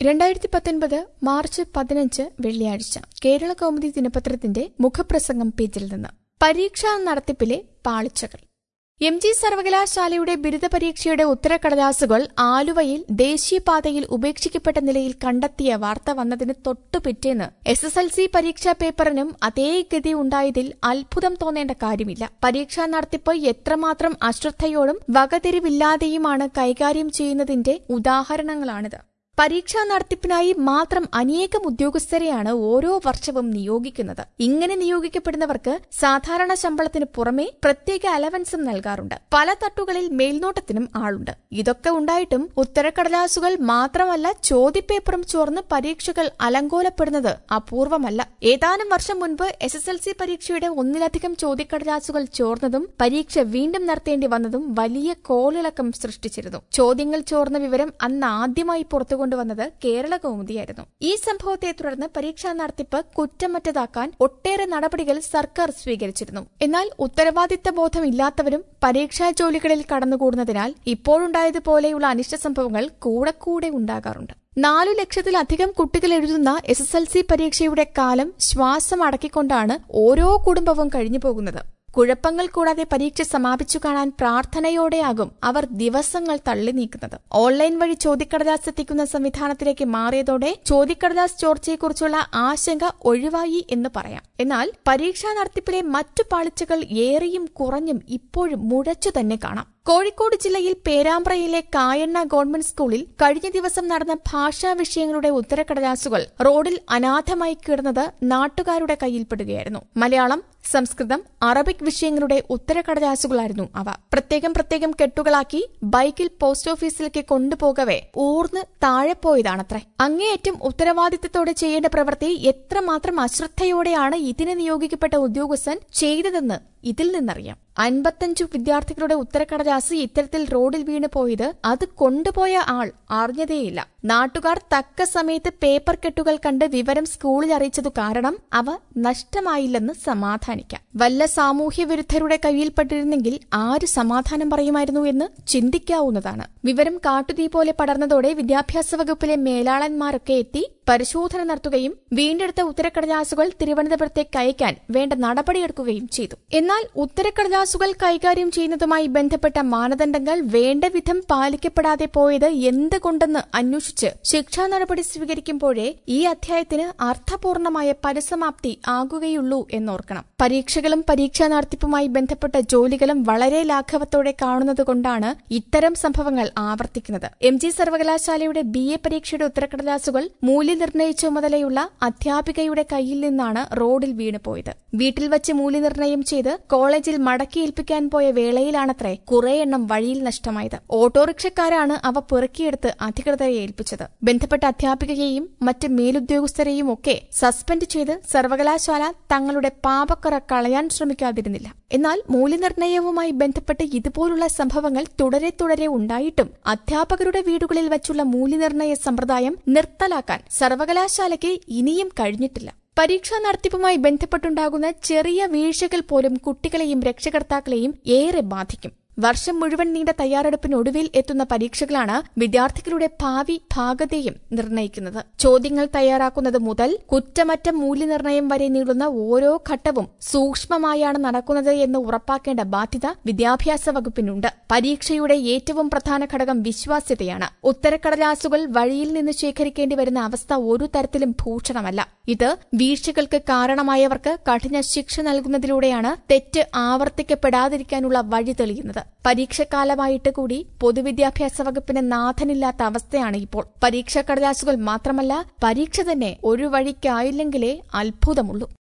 രണ്ടായിരത്തി പത്തൊൻപത് മാർച്ച് പതിനഞ്ച് വെള്ളിയാഴ്ച കേരള കൗമുദി ദിനപത്രത്തിന്റെ മുഖപ്രസംഗം പേജിൽ നിന്ന് പരീക്ഷാ നടത്തിപ്പിലെ പാളിച്ചകൾ എം ജി സർവകലാശാലയുടെ ബിരുദ പരീക്ഷയുടെ ഉത്തരക്കടലാസുകൾ ആലുവയിൽ ദേശീയപാതയിൽ ഉപേക്ഷിക്കപ്പെട്ട നിലയിൽ കണ്ടെത്തിയ വാർത്ത വന്നതിന് തൊട്ടു പിറ്റേന്ന് എസ് എസ് എൽ സി പരീക്ഷാ പേപ്പറിനും അതേ ഗതി ഉണ്ടായതിൽ അത്ഭുതം തോന്നേണ്ട കാര്യമില്ല പരീക്ഷാ നടത്തിപ്പ് എത്രമാത്രം അശ്രദ്ധയോടും വകതിരിവില്ലാതെയുമാണ് കൈകാര്യം ചെയ്യുന്നതിന്റെ ഉദാഹരണങ്ങളാണിത് പരീക്ഷാ നടത്തിപ്പിനായി മാത്രം അനേകം ഉദ്യോഗസ്ഥരെയാണ് ഓരോ വർഷവും നിയോഗിക്കുന്നത് ഇങ്ങനെ നിയോഗിക്കപ്പെടുന്നവർക്ക് സാധാരണ ശമ്പളത്തിന് പുറമെ പ്രത്യേക അലവൻസും നൽകാറുണ്ട് പല തട്ടുകളിൽ മേൽനോട്ടത്തിനും ആളുണ്ട് ഇതൊക്കെ ഉണ്ടായിട്ടും ഉത്തരക്കടലാസുകൾ മാത്രമല്ല ചോദ്യപേപ്പറും ചോർന്ന് പരീക്ഷകൾ അലങ്കോലപ്പെടുന്നത് അപൂർവമല്ല ഏതാനും വർഷം മുൻപ് എസ് എസ് എൽ സി പരീക്ഷയുടെ ഒന്നിലധികം ചോദ്യക്കടലാസുകൾ ചോർന്നതും പരീക്ഷ വീണ്ടും നടത്തേണ്ടി വന്നതും വലിയ കോളിളക്കം സൃഷ്ടിച്ചിരുന്നു ചോദ്യങ്ങൾ ചോർന്ന വിവരം അന്ന് ആദ്യമായി പുറത്തു കൊണ്ടുവന്നത് കേരള കൗമുദിയായിരുന്നു ഈ സംഭവത്തെ തുടർന്ന് പരീക്ഷാ നടത്തിപ്പ് കുറ്റമറ്റതാക്കാൻ ഒട്ടേറെ നടപടികൾ സർക്കാർ സ്വീകരിച്ചിരുന്നു എന്നാൽ ഉത്തരവാദിത്ത ബോധമില്ലാത്തവരും പരീക്ഷാ ജോലികളിൽ കടന്നുകൂടുന്നതിനാൽ ഇപ്പോഴുണ്ടായതുപോലെയുള്ള അനിഷ്ട സംഭവങ്ങൾ കൂടെ കൂടെ ഉണ്ടാകാറുണ്ട് നാലു ലക്ഷത്തിലധികം കുട്ടികൾ എഴുതുന്ന എസ് എസ് എൽ സി പരീക്ഷയുടെ കാലം ശ്വാസം അടക്കിക്കൊണ്ടാണ് ഓരോ കുടുംബവും കഴിഞ്ഞു പോകുന്നത് കുഴപ്പങ്ങൾ കൂടാതെ പരീക്ഷ സമാപിച്ചു കാണാൻ പ്രാർത്ഥനയോടെയാകും അവർ ദിവസങ്ങൾ തള്ളി നീക്കുന്നത് ഓൺലൈൻ വഴി ചോദ്യക്കടലാസ് എത്തിക്കുന്ന സംവിധാനത്തിലേക്ക് മാറിയതോടെ ചോദ്യക്കടലാസ് ചോർച്ചയെക്കുറിച്ചുള്ള ആശങ്ക ഒഴിവായി എന്ന് പറയാം എന്നാൽ പരീക്ഷാ നടത്തിപ്പിലെ മറ്റു പാളിച്ചകൾ ഏറെയും കുറഞ്ഞും ഇപ്പോഴും മുഴച്ചു തന്നെ കാണാം കോഴിക്കോട് ജില്ലയിൽ പേരാമ്പ്രയിലെ കായണ്ണ ഗവൺമെന്റ് സ്കൂളിൽ കഴിഞ്ഞ ദിവസം നടന്ന ഭാഷാ വിഷയങ്ങളുടെ ഉത്തരക്കടലാസുകൾ റോഡിൽ അനാഥമായി കിടന്നത് നാട്ടുകാരുടെ കയ്യിൽപ്പെടുകയായിരുന്നു മലയാളം സംസ്കൃതം അറബിക് വിഷയങ്ങളുടെ ഉത്തരക്കടലാസുകളായിരുന്നു അവ പ്രത്യേകം പ്രത്യേകം കെട്ടുകളാക്കി ബൈക്കിൽ പോസ്റ്റ് ഓഫീസിലേക്ക് കൊണ്ടുപോകവേ ഊർന്ന് താഴെ പോയതാണത്രേ അങ്ങേയറ്റം ഉത്തരവാദിത്തത്തോടെ ചെയ്യേണ്ട പ്രവൃത്തി എത്രമാത്രം അശ്രദ്ധയോടെയാണ് ഇതിന് നിയോഗിക്കപ്പെട്ട ഉദ്യോഗസ്ഥൻ ചെയ്തതെന്ന് ഇതിൽ നിന്നറിയാം അൻപത്തഞ്ചു വിദ്യാർത്ഥികളുടെ ഉത്തരക്കടലാസ് ഇത്തരത്തിൽ റോഡിൽ വീണ് പോയത് അത് കൊണ്ടുപോയ ആൾ അറിഞ്ഞതേയില്ല നാട്ടുകാർ തക്ക സമയത്ത് പേപ്പർ കെട്ടുകൾ കണ്ട് വിവരം സ്കൂളിൽ അറിയിച്ചതു കാരണം അവ നഷ്ടമായില്ലെന്ന് സമാധാനിക്കാം വല്ല സാമൂഹ്യ വിരുദ്ധരുടെ കയ്യിൽപ്പെട്ടിരുന്നെങ്കിൽ ആര് സമാധാനം പറയുമായിരുന്നു എന്ന് ചിന്തിക്കാവുന്നതാണ് വിവരം കാട്ടുതീ പോലെ പടർന്നതോടെ വിദ്യാഭ്യാസ വകുപ്പിലെ മേലാളന്മാരൊക്കെ എത്തി പരിശോധന നടത്തുകയും വീണ്ടെടുത്ത ഉത്തരക്കടലാസുകൾ തിരുവനന്തപുരത്തേക്ക് അയക്കാൻ വേണ്ട നടപടിയെടുക്കുകയും ചെയ്തു എന്നാൽ ഉത്തരക്കടലാസുകൾ കൈകാര്യം ചെയ്യുന്നതുമായി ബന്ധപ്പെട്ട മാനദണ്ഡങ്ങൾ വേണ്ട വിധം പാലിക്കപ്പെടാതെ പോയത് എന്തുകൊണ്ടെന്ന് അന്വേഷിച്ച് ശിക്ഷാ നടപടി സ്വീകരിക്കുമ്പോഴേ ഈ അധ്യായത്തിന് അർത്ഥപൂർണമായ പരിസമാപ്തി ആകുകയുള്ളൂ എന്നോർക്കണം പരീക്ഷകളും പരീക്ഷാ നടത്തിപ്പുമായി ബന്ധപ്പെട്ട ജോലികളും വളരെ ലാഘവത്തോടെ കാണുന്നതുകൊണ്ടാണ് ഇത്തരം സംഭവങ്ങൾ ആവർത്തിക്കുന്നത് എം ജി സർവകലാശാലയുടെ ബി എ പരീക്ഷയുടെ ഉത്തരക്കടലാസുകൾ മൂല്യനിർണ്ണയ ചുമതലയുള്ള അധ്യാപികയുടെ കയ്യിൽ നിന്നാണ് റോഡിൽ വീണുപോയത് വീട്ടിൽ വച്ച് മൂല്യനിർണ്ണയം ചെയ്ത് കോളേജിൽ മടക്കിയേൽപ്പിക്കാൻ പോയ വേളയിലാണത്രേ കുറെ എണ്ണം വഴിയിൽ നഷ്ടമായത് ഓട്ടോറിക്ഷക്കാരാണ് അവ പെറുക്കിയെടുത്ത് അധികൃതരെ ഏൽപ്പിച്ചത് ബന്ധപ്പെട്ട അധ്യാപികയെയും മറ്റ് മേലുദ്യോഗസ്ഥരെയും ഒക്കെ സസ്പെൻഡ് ചെയ്ത് സർവകലാശാല തങ്ങളുടെ പാപക്കറ കളയാൻ ശ്രമിക്കാതിരുന്നില്ല എന്നാൽ മൂല്യനിർണ്ണയവുമായി ബന്ധപ്പെട്ട് ഇതുപോലുള്ള സംഭവങ്ങൾ തുടരെ തുടരെ ഉണ്ടായിട്ടും അധ്യാപകരുടെ വീടുകളിൽ വച്ചുള്ള മൂല്യനിർണ്ണയ സമ്പ്രദായം നിർത്തലാക്കാൻ സർവകലാശാലയ്ക്ക് ഇനിയും കഴിഞ്ഞിട്ടില്ല പരീക്ഷാ നടത്തിപ്പുമായി ബന്ധപ്പെട്ടുണ്ടാകുന്ന ചെറിയ വീഴ്ചകൾ പോലും കുട്ടികളെയും രക്ഷകർത്താക്കളെയും ഏറെ ബാധിക്കും വർഷം മുഴുവൻ നീണ്ട തയ്യാറെടുപ്പിനൊടുവിൽ എത്തുന്ന പരീക്ഷകളാണ് വിദ്യാർത്ഥികളുടെ ഭാവി ഭാഗതയും നിർണ്ണയിക്കുന്നത് ചോദ്യങ്ങൾ തയ്യാറാക്കുന്നത് മുതൽ കുറ്റമറ്റ മൂല്യനിർണ്ണയം വരെ നീളുന്ന ഓരോ ഘട്ടവും സൂക്ഷ്മമായാണ് നടക്കുന്നത് എന്ന് ഉറപ്പാക്കേണ്ട ബാധ്യത വിദ്യാഭ്യാസ വകുപ്പിനുണ്ട് പരീക്ഷയുടെ ഏറ്റവും പ്രധാന ഘടകം വിശ്വാസ്യതയാണ് ഉത്തരക്കടലാസുകൾ വഴിയിൽ നിന്ന് ശേഖരിക്കേണ്ടി വരുന്ന അവസ്ഥ ഒരു തരത്തിലും ഭൂഷണമല്ല ഇത് വീഴ്ചകൾക്ക് കാരണമായവർക്ക് കഠിന ശിക്ഷ നൽകുന്നതിലൂടെയാണ് തെറ്റ് ആവർത്തിക്കപ്പെടാതിരിക്കാനുള്ള വഴി തെളിയുന്നത് പരീക്ഷക്കാലമായിട്ട് കൂടി പൊതുവിദ്യാഭ്യാസ വകുപ്പിന് നാഥനില്ലാത്ത അവസ്ഥയാണ് ഇപ്പോൾ പരീക്ഷാ കടലാസുകൾ മാത്രമല്ല പരീക്ഷ തന്നെ ഒരു വഴിക്കായില്ലെങ്കിലേ അത്ഭുതമുള്ളൂ